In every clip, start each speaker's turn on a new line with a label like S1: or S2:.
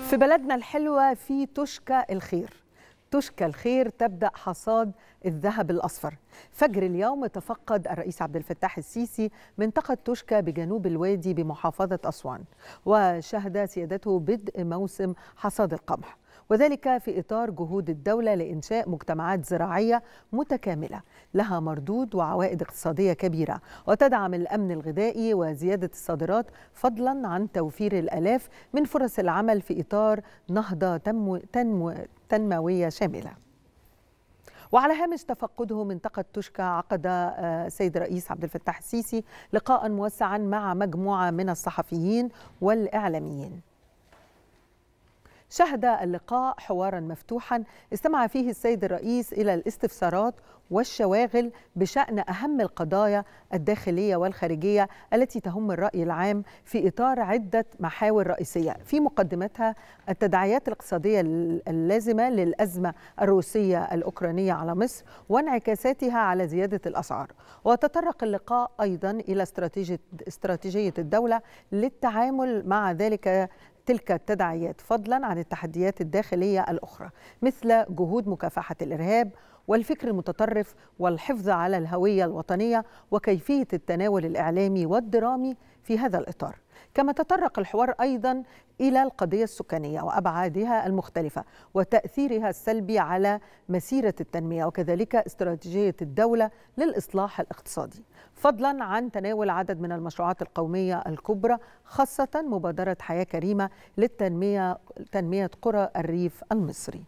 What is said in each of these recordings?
S1: في بلدنا الحلوة في تشكى الخير تشكى الخير تبدأ حصاد الذهب الأصفر فجر اليوم تفقد الرئيس عبد الفتاح السيسي منطقة تشكى بجنوب الوادي بمحافظة أسوان وشهد سيادته بدء موسم حصاد القمح وذلك في إطار جهود الدولة لإنشاء مجتمعات زراعية متكاملة لها مردود وعوائد اقتصادية كبيرة وتدعم الأمن الغذائي وزيادة الصادرات فضلا عن توفير الآلاف من فرص العمل في إطار نهضة تنمو تنمو تنموية شاملة وعلى هامش تفقده منطقة تشكى عقد السيد الرئيس عبد الفتاح السيسي لقاء موسعا مع مجموعة من الصحفيين والإعلاميين شهد اللقاء حوارا مفتوحا استمع فيه السيد الرئيس الى الاستفسارات والشواغل بشان اهم القضايا الداخليه والخارجيه التي تهم الراي العام في اطار عده محاور رئيسيه في مقدمتها التداعيات الاقتصاديه اللازمه للازمه الروسيه الاوكرانيه على مصر وانعكاساتها على زياده الاسعار وتطرق اللقاء ايضا الى استراتيجيه استراتيجيه الدوله للتعامل مع ذلك تلك التداعيات فضلا عن التحديات الداخليه الاخرى مثل جهود مكافحه الارهاب والفكر المتطرف والحفظ على الهويه الوطنيه وكيفيه التناول الاعلامي والدرامي في هذا الاطار كما تطرق الحوار ايضا الى القضيه السكانيه وابعادها المختلفه وتاثيرها السلبي على مسيره التنميه وكذلك استراتيجيه الدوله للاصلاح الاقتصادي فضلا عن تناول عدد من المشروعات القوميه الكبرى خاصه مبادره حياه كريمه للتنميه تنميه قرى الريف المصري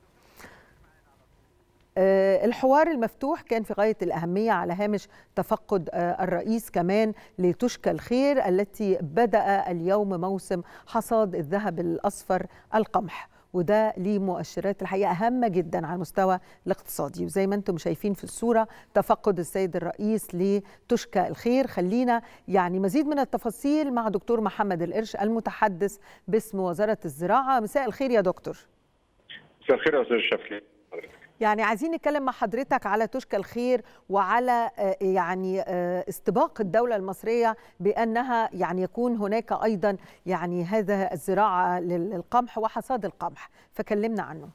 S1: الحوار المفتوح كان في غايه الاهميه على هامش تفقد الرئيس كمان لتشكى الخير التي بدا اليوم موسم حصاد الذهب الاصفر القمح وده ليه مؤشرات الحقيقه هامه جدا على المستوى الاقتصادي وزي ما انتم شايفين في الصوره تفقد السيد الرئيس لتشكى الخير خلينا يعني مزيد من التفاصيل مع دكتور محمد القرش المتحدث باسم وزاره الزراعه مساء الخير يا دكتور
S2: مساء الخير يا استاذ شفقي
S1: يعني عايزين نتكلم مع حضرتك على تشكى الخير وعلى يعني استباق الدولة المصرية بأنها يعني يكون هناك أيضا يعني هذا الزراعة للقمح وحصاد القمح فكلمنا عنه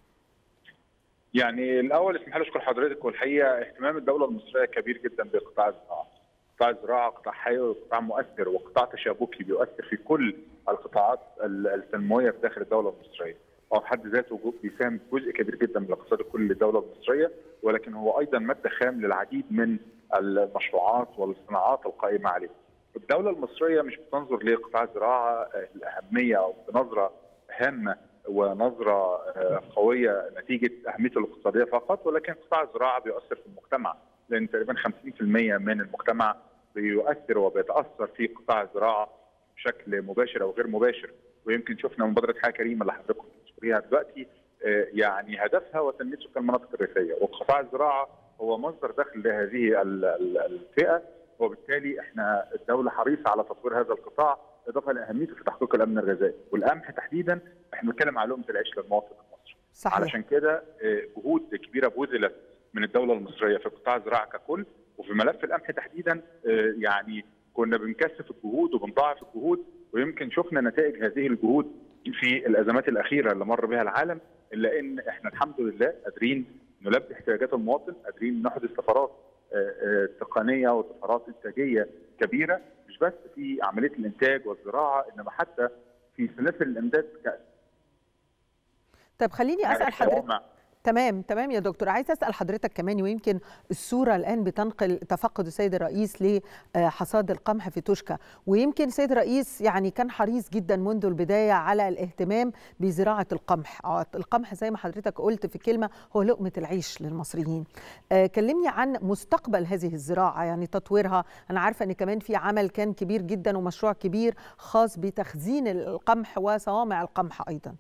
S2: يعني الأول اسمح لي أشكر حضرتك والحقيقة اهتمام الدولة المصرية كبير جدا بقطاع الزراعة قطاع الزراعة قطاع حيوي وقطاع مؤثر وقطاع تشابكي بيؤثر في كل القطاعات التنموية في داخل الدولة المصرية هو في حد ذاته بيساهم جزء كبير جدا من الاقتصاد الكلي للدوله المصريه ولكن هو ايضا ماده خام للعديد من المشروعات والصناعات القائمه عليه. الدوله المصريه مش بتنظر لقطاع الزراعه الاهميه بنظره هامه ونظره قويه نتيجه اهميته الاقتصاديه فقط ولكن قطاع الزراعه بيؤثر في المجتمع لان تقريبا 50% من المجتمع بيؤثر وبيتاثر في قطاع الزراعه بشكل مباشر او غير مباشر ويمكن شفنا مبادره حياه كريمه اللي حضرتك بتذكريها دلوقتي يعني هدفها هو تنميه سكان المناطق الريفيه وقطاع الزراعه هو مصدر دخل لهذه الفئه وبالتالي احنا الدوله حريصه على تطوير هذا القطاع اضافه لاهميته في تحقيق الامن الغذائي والقمح تحديدا احنا بنتكلم على لقمه العيش للمواطن المصري
S1: صحيح.
S2: علشان كده جهود كبيره بذلت من الدوله المصريه في قطاع الزراعه ككل وفي ملف القمح تحديدا يعني كنا بنكثف الجهود وبنضاعف الجهود ويمكن شفنا نتائج هذه الجهود في الازمات الاخيره اللي مر بها العالم الا ان احنا الحمد لله قادرين نلبي احتياجات المواطن قادرين نحدث طفرات تقنيه وطفرات انتاجيه كبيره مش بس في عمليه الانتاج والزراعه انما حتى في سلاسل الامداد ك...
S1: طب خليني اسال حضرتك تمام تمام يا دكتور عايز اسال حضرتك كمان ويمكن الصوره الان بتنقل تفقد السيد الرئيس لحصاد القمح في توشكا ويمكن السيد الرئيس يعني كان حريص جدا منذ البدايه على الاهتمام بزراعه القمح القمح زي ما حضرتك قلت في كلمه هو لقمه العيش للمصريين كلمني عن مستقبل هذه الزراعه يعني تطويرها انا عارفه ان كمان في عمل كان كبير جدا ومشروع كبير خاص بتخزين القمح وصوامع القمح ايضا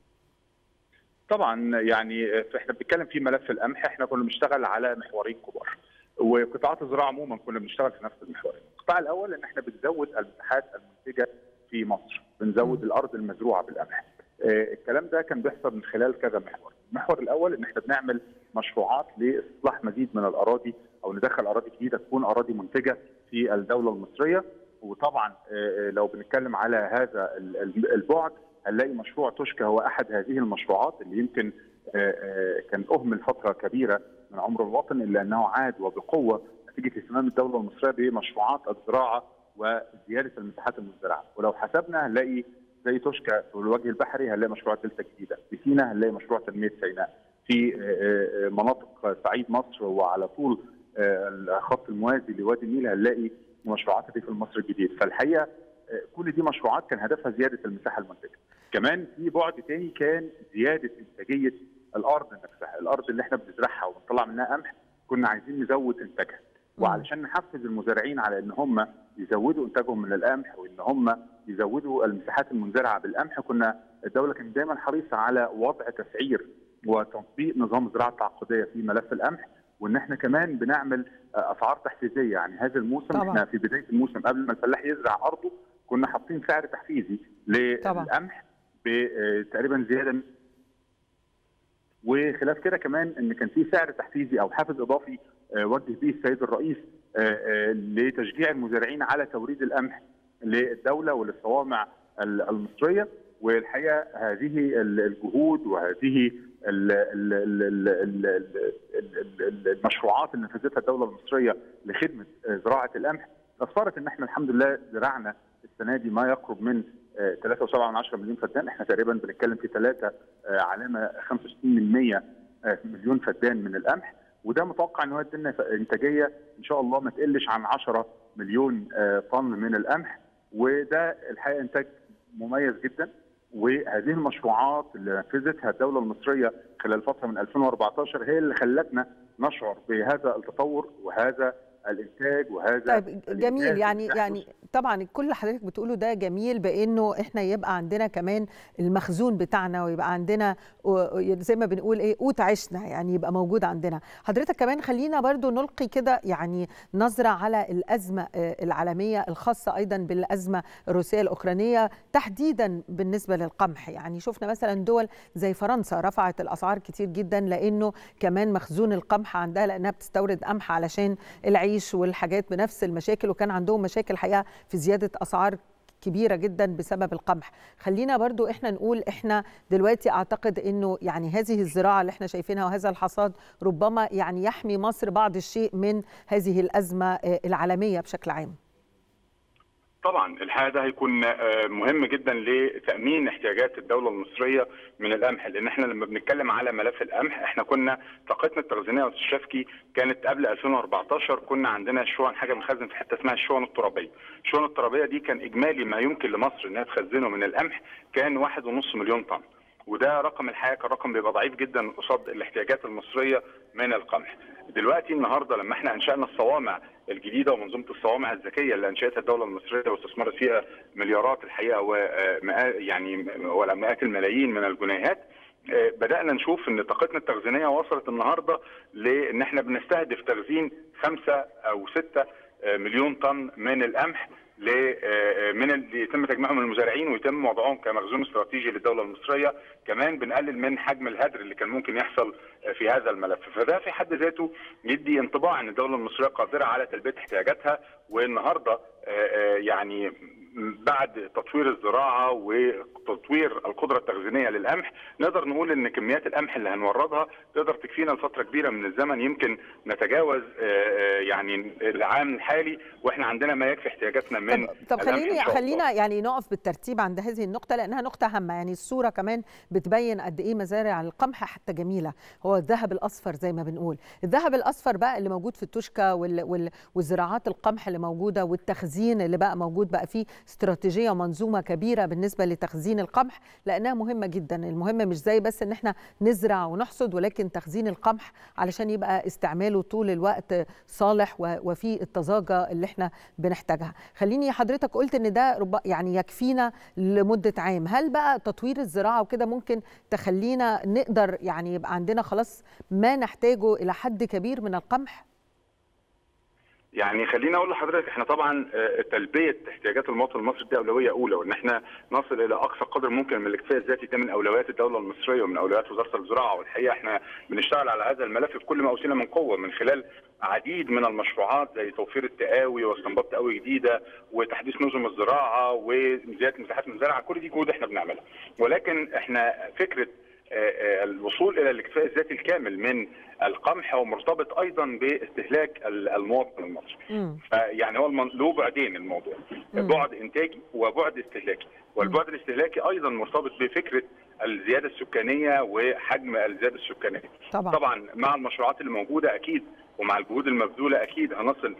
S2: طبعا يعني احنا بنتكلم في ملف القمح احنا كنا بنشتغل على محورين كبار وقطاعات الزراعه عموما كنا بنشتغل في نفس المحورين القطاع الاول ان احنا بنزود المساحات المنتجه في مصر بنزود م. الارض المزروعه بالقمح اه الكلام ده كان بيحصل من خلال كذا محور المحور الاول ان احنا بنعمل مشروعات لاصلاح مزيد من الاراضي او ندخل اراضي جديده تكون اراضي منتجه في الدوله المصريه وطبعا اه لو بنتكلم على هذا البعد هنلاقي مشروع توشكا هو احد هذه المشروعات اللي يمكن كان اهمل فتره كبيره من عمر الوطن الا انه عاد وبقوه نتيجه اهتمام الدوله المصريه بمشروعات الزراعه وزياده المساحات المزرعه ولو حسبنا هنلاقي زي توشكا في الوجه البحري هنلاقي مشروع دلتا الجديده في سينا هنلاقي مشروع تنميه سيناء في مناطق صعيد مصر وعلى طول الخط الموازي لوادي النيل هنلاقي مشروعات الريف المصري الجديد فالحقيقه كل دي مشروعات كان هدفها زياده المساحه المنتجه كمان في بعد تاني كان زياده انتاجيه الارض نفسها الارض اللي احنا بنزرعها وبنطلع منها قمح كنا عايزين نزود انتاجها وعلشان نحفز المزارعين على ان هم يزودوا انتاجهم من القمح وان هم يزودوا المساحات المنزرعه بالقمح كنا الدوله كانت دايما حريصه على وضع تسعير وتطبيق نظام الزراعه التعاقديه في ملف القمح وان احنا كمان بنعمل اسعار تحفيزيه يعني هذا الموسم طبعا. احنا في بدايه الموسم قبل ما الفلاح يزرع ارضه كنا حاطين سعر تحفيزي للقمح بتقريبا زياده وخلاف كده كمان ان كان في سعر تحفيزي او حافز اضافي وجه به السيد الرئيس لتشجيع المزارعين على توريد القمح للدوله وللصوامع المصريه والحقيقه هذه الجهود وهذه المشروعات اللي نفذتها الدوله المصريه لخدمه زراعه القمح اثرت ان احنا الحمد لله زرعنا السنه دي ما يقرب من 3.7 مليون فدان احنا تقريبا بنتكلم في 3 علامه 65% مليون فدان من القمح وده متوقع ان هو يدينا انتاجيه ان شاء الله ما تقلش عن 10 مليون طن من القمح وده الحقيقه انتاج مميز جدا وهذه المشروعات اللي نفذتها الدوله المصريه خلال فتره من 2014 هي اللي خلتنا نشعر بهذا التطور وهذا الانتاج وهذا
S1: طيب جميل يعني يعني طبعا كل اللي حضرتك بتقوله ده جميل بانه احنا يبقى عندنا كمان المخزون بتاعنا ويبقى عندنا زي ما بنقول ايه قوت عيشنا يعني يبقى موجود عندنا حضرتك كمان خلينا برضو نلقي كده يعني نظره على الازمه العالميه الخاصه ايضا بالازمه الروسيه الاوكرانيه تحديدا بالنسبه للقمح يعني شفنا مثلا دول زي فرنسا رفعت الاسعار كتير جدا لانه كمان مخزون القمح عندها لانها بتستورد قمح علشان العيش والحاجات بنفس المشاكل وكان عندهم مشاكل حقيقه في زياده اسعار كبيره جدا بسبب القمح خلينا برضو احنا نقول احنا دلوقتي اعتقد انه يعني هذه الزراعه اللي احنا شايفينها وهذا الحصاد ربما يعني يحمي مصر بعض الشيء من هذه الازمه العالميه بشكل عام
S3: طبعا الحقيقه ده هيكون مهم جدا لتامين احتياجات الدوله المصريه من القمح لان احنا لما بنتكلم على ملف القمح احنا كنا طاقتنا التخزينيه والشفكي كانت قبل 2014 كنا عندنا شون حاجه بنخزن في حته اسمها الشون الترابيه. الشون الترابيه دي كان اجمالي ما يمكن لمصر انها تخزنه من القمح كان واحد ونص مليون طن. وده رقم الحقيقه كان رقم بيبقى ضعيف جدا قصاد الاحتياجات المصريه من القمح. دلوقتي النهارده لما احنا انشانا الصوامع الجديده ومنظومه الصوامع الذكيه اللي انشاتها الدوله المصريه واستثمرت فيها مليارات الحقيقه ومئات يعني ولا مئات الملايين من الجنيهات بدانا نشوف ان طاقتنا التخزينيه وصلت النهارده لان احنا بنستهدف تخزين خمسة او ستة مليون طن من القمح من اللي يتم تجميعهم من المزارعين ويتم وضعهم كمخزون استراتيجي للدوله المصريه كمان بنقلل من حجم الهدر اللي كان ممكن يحصل في هذا الملف فده في حد ذاته يدي انطباع ان الدوله المصريه قادره على تلبيه احتياجاتها والنهارده يعني بعد تطوير الزراعه وتطوير القدره التخزينيه للقمح نقدر نقول ان كميات القمح اللي هنوردها تقدر تكفينا لفتره كبيره من الزمن يمكن نتجاوز يعني العام الحالي واحنا عندنا ما يكفي احتياجاتنا من
S1: طب, طب خليني خلينا يعني نقف بالترتيب عند هذه النقطه لانها نقطه هامه يعني الصوره كمان بتبين قد ايه مزارع القمح حتى جميله هو الذهب الاصفر زي ما بنقول الذهب الاصفر بقى اللي موجود في التوشكا وال وال والزراعات القمح اللي موجوده والتخزين اللي بقى موجود بقى فيه استراتيجيه ومنظومه كبيره بالنسبه لتخزين القمح لانها مهمه جدا المهم مش زي بس ان احنا نزرع ونحصد ولكن تخزين القمح علشان يبقى استعماله طول الوقت صالح وفي الطازجه اللي احنا بنحتاجها خليني حضرتك قلت ان ده يعني يكفينا لمده عام هل بقى تطوير الزراعه وكده ممكن تخلينا نقدر يعني يبقى عندنا خلاص ما نحتاجه الى حد كبير من القمح
S3: يعني خليني اقول لحضرتك احنا طبعا تلبيه احتياجات المواطن المصري دي اولويه اولى وان احنا نصل الى اقصى قدر ممكن من الاكتفاء الذاتي ده من اولويات الدوله المصريه ومن اولويات وزاره الزراعه والحقيقه احنا بنشتغل على هذا الملف بكل ما اوتينا من قوه من خلال عديد من المشروعات زي توفير التقاوي واستنباط تقاوي جديده وتحديث نظم الزراعه وزياده مساحات المزارع كل دي جهود احنا بنعملها ولكن احنا فكره الوصول الى الاكتفاء الذاتي الكامل من القمح هو مرتبط ايضا باستهلاك المواطن المصري. يعني هو له بعدين الموضوع بعد انتاجي وبعد استهلاكي والبعد الاستهلاكي ايضا مرتبط بفكره الزياده السكانيه وحجم الزياده السكانيه.
S1: طبعا
S3: طبعا مع المشروعات اللي موجوده اكيد ومع الجهود المبذوله اكيد هنصل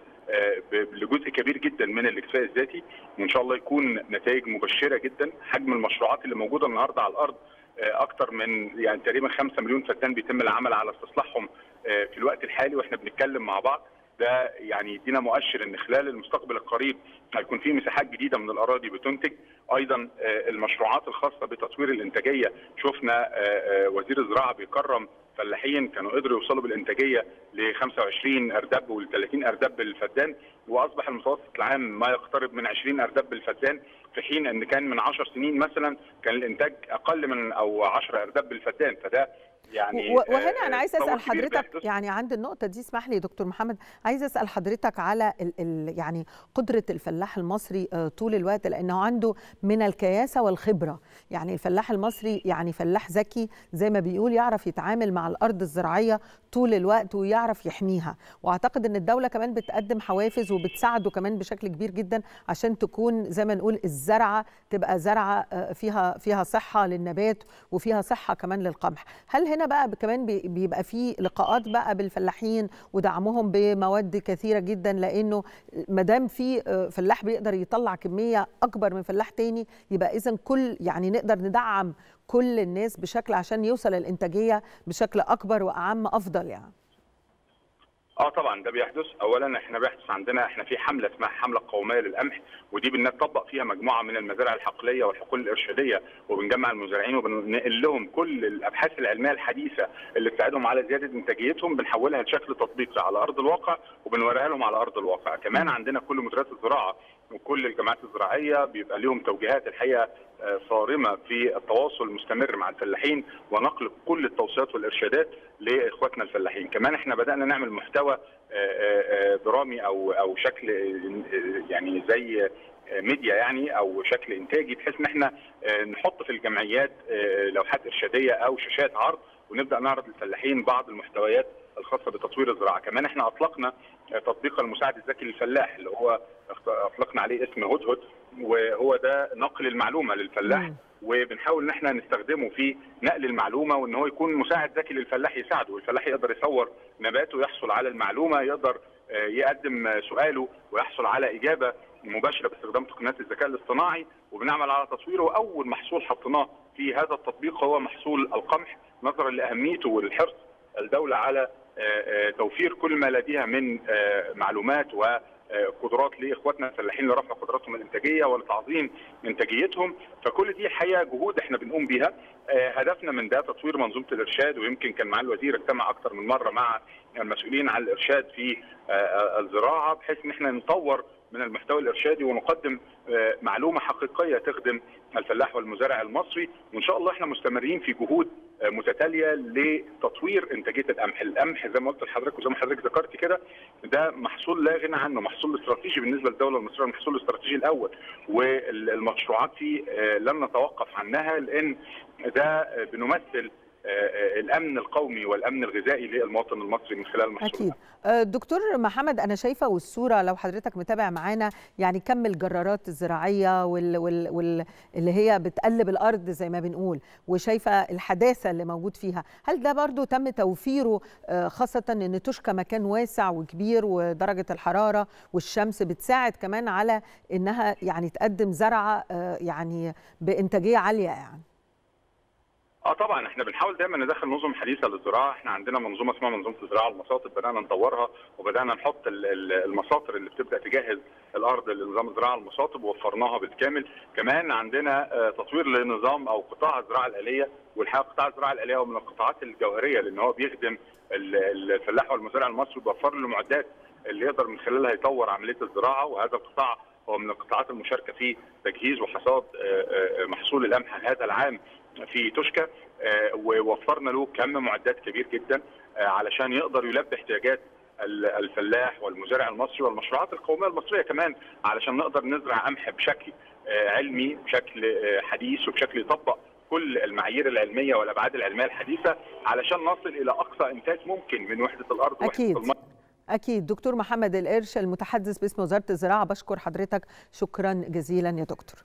S3: لجزء كبير جدا من الاكتفاء الذاتي وان شاء الله يكون نتائج مبشره جدا حجم المشروعات اللي موجوده النهارده على الارض اكثر من يعني تقريبا 5 مليون فدان بيتم العمل على استصلاحهم في الوقت الحالي واحنا بنتكلم مع بعض ده يعني يدينا مؤشر ان خلال المستقبل القريب هيكون في مساحات جديده من الاراضي بتنتج ايضا المشروعات الخاصه بتطوير الانتاجيه شفنا وزير الزراعه بيكرم فلاحين كانوا قدروا يوصلوا بالانتاجيه ل 25 اردب وال 30 اردب بالفدان واصبح المتوسط العام ما يقترب من 20 اردب بالفدان في حين ان كان من 10 سنين مثلا كان الانتاج اقل من او 10 اردب بالفدان فده يعني
S1: وهنا انا عايز اسال حضرتك يعني عند النقطه دي اسمح لي دكتور محمد عايز اسال حضرتك على ال ال يعني قدره الفلاح المصري طول الوقت لانه عنده من الكياسه والخبره يعني الفلاح المصري يعني فلاح ذكي زي ما بيقول يعرف يتعامل مع الارض الزراعيه طول الوقت ويعرف يحميها واعتقد ان الدوله كمان بتقدم حوافز وبتساعده كمان بشكل كبير جدا عشان تكون زي ما نقول الزرعه تبقى زرعه فيها فيها صحه للنبات وفيها صحه كمان للقمح هل هنا بقى كمان بيبقى في لقاءات بقى بالفلاحين ودعمهم بمواد كثيره جدا لانه ما دام في فلاح بيقدر يطلع كميه اكبر من فلاح تاني يبقى اذا كل يعني نقدر ندعم كل الناس بشكل عشان يوصل الانتاجيه بشكل اكبر واعم افضل يعني
S3: اه طبعا ده بيحدث اولا احنا بيحدث عندنا احنا في حمله اسمها حمله قوميه للقمح ودي بنطبق فيها مجموعه من المزارع الحقليه والحقول الارشاديه وبنجمع المزارعين وبننقل لهم كل الابحاث العلميه الحديثه اللي تساعدهم على زياده انتاجيتهم بنحولها لشكل تطبيقي على ارض الواقع وبنوريها لهم على ارض الواقع كمان عندنا كل مديريات الزراعه وكل الجامعات الزراعيه بيبقى لهم توجيهات الحقيقه صارمه في التواصل المستمر مع الفلاحين ونقل كل التوصيات والارشادات لاخواتنا الفلاحين، كمان احنا بدانا نعمل محتوى درامي او او شكل يعني زي ميديا يعني او شكل انتاجي بحيث ان احنا نحط في الجمعيات لوحات ارشاديه او شاشات عرض ونبدا نعرض للفلاحين بعض المحتويات الخاصه بتطوير الزراعه، كمان احنا اطلقنا تطبيق المساعد الذكي للفلاح اللي هو اطلقنا عليه اسم هدهد وهو ده نقل المعلومه للفلاح مم. وبنحاول ان احنا نستخدمه في نقل المعلومه وان هو يكون مساعد ذكي للفلاح يساعده والفلاح يقدر يصور نباته يحصل على المعلومه يقدر يقدم سؤاله ويحصل على اجابه مباشره باستخدام تقنيات الذكاء الاصطناعي وبنعمل على تصويره واول محصول حطيناه في هذا التطبيق هو محصول القمح نظرا لاهميته والحرص الدوله على توفير كل ما لديها من معلومات و قدرات لاخواتنا الفلاحين لرفع قدراتهم الانتاجيه ولتعظيم انتاجيتهم فكل دي الحقيقه جهود احنا بنقوم بيها هدفنا من ده تطوير منظومه الارشاد ويمكن كان مع الوزير اجتمع اكثر من مره مع المسؤولين عن الارشاد في الزراعه بحيث ان احنا نطور من المحتوى الارشادي ونقدم معلومه حقيقيه تخدم الفلاح والمزارع المصري وان شاء الله احنا مستمرين في جهود متتاليه لتطوير انتاجيه القمح، القمح زي ما قلت لحضرتك وزي ما حضرتك ذكرت كده ده محصول لا غنى عنه، محصول استراتيجي بالنسبه للدوله المصريه، المحصول الاستراتيجي الاول والمشروعات فيه لن نتوقف عنها لان ده بنمثل الامن القومي والامن الغذائي للمواطن المصري من خلال المحصول
S1: اكيد دكتور محمد انا شايفه والصوره لو حضرتك متابع معانا يعني كم الجرارات الزراعيه وال وال وال اللي هي بتقلب الارض زي ما بنقول وشايفه الحداثه اللي موجود فيها هل ده برضو تم توفيره خاصه ان تشكى مكان واسع وكبير ودرجه الحراره والشمس بتساعد كمان على انها يعني تقدم زرعه يعني بانتاجيه عاليه يعني
S3: اه طبعا احنا بنحاول دايما ندخل نظم حديثه للزراعه، احنا عندنا منظومه اسمها منظومه الزراعه المساطب بدانا نطورها وبدانا نحط المساطر اللي بتبدا تجهز الارض لنظام الزراعه المساطب ووفرناها بالكامل، كمان عندنا تطوير لنظام او قطاع الزراعه الاليه والحقيقه قطاع الزراعه الاليه هو من القطاعات الجوهريه لان هو بيخدم الفلاح والمزارع المصري وبيوفر له معدات اللي يقدر من خلالها يطور عمليه الزراعه وهذا القطاع هو من القطاعات المشاركه في تجهيز وحصاد محصول القمح هذا العام في توشكا ووفرنا له كم معدات كبير جدا علشان يقدر يلبي احتياجات الفلاح والمزارع المصري والمشروعات القوميه المصريه كمان علشان نقدر نزرع قمح بشكل علمي بشكل حديث وبشكل يطبق كل المعايير العلميه والابعاد العلميه الحديثه علشان نصل الى اقصى انتاج ممكن من وحده الارض
S1: أكيد.
S3: وحده الميه
S1: أكيد دكتور محمد القرش المتحدث باسم وزارة الزراعة بشكر حضرتك شكرا جزيلا يا دكتور